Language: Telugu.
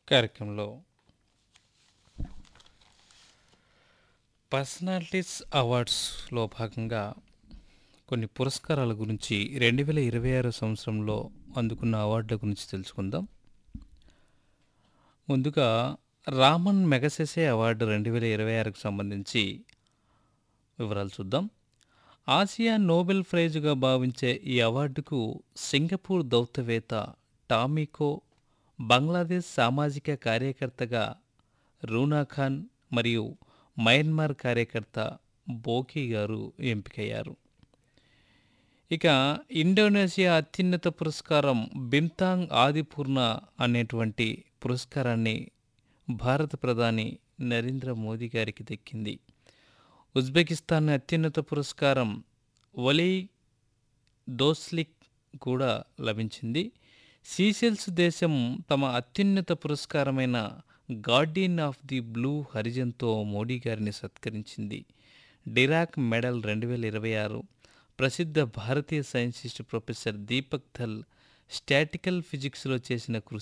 కార్యక్రమంలో పర్సనాలిటీస్ అవార్డ్స్లో భాగంగా కొన్ని పురస్కారాల గురించి రెండు వేల ఇరవై ఆరు సంవత్సరంలో అందుకున్న అవార్డుల గురించి తెలుసుకుందాం ముందుగా రామన్ మెగసెసే అవార్డు రెండు వేల ఇరవై ఆరుకు సంబంధించి వివరాలు చూద్దాం ఆసియా నోబెల్ ప్రైజుగా భావించే ఈ అవార్డుకు సింగపూర్ దౌత్యవేత్త టామికో బంగ్లాదేశ్ సామాజిక కార్యకర్తగా రూనా ఖాన్ మరియు మయన్మార్ కార్యకర్త బోకీ గారు ఎంపికయ్యారు ఇక ఇండోనేషియా అత్యున్నత పురస్కారం బింతాంగ్ ఆదిపూర్ణ అనేటువంటి పురస్కారాన్ని భారత ప్రధాని నరేంద్ర మోదీ గారికి దక్కింది ఉజ్బెకిస్తాన్ అత్యున్నత పురస్కారం వలీ దోస్లిక్ కూడా లభించింది సీసెల్స్ దేశం తమ అత్యున్నత పురస్కారమైన గార్డియన్ ఆఫ్ ది బ్లూ హరిజన్తో మోడీ గారిని సత్కరించింది డిరాక్ మెడల్ రెండు వేల ఇరవై ఆరు ప్రసిద్ధ భారతీయ scientist professor Deepak Dhar statistical ఫిజిక్స్లో చేసిన కృషి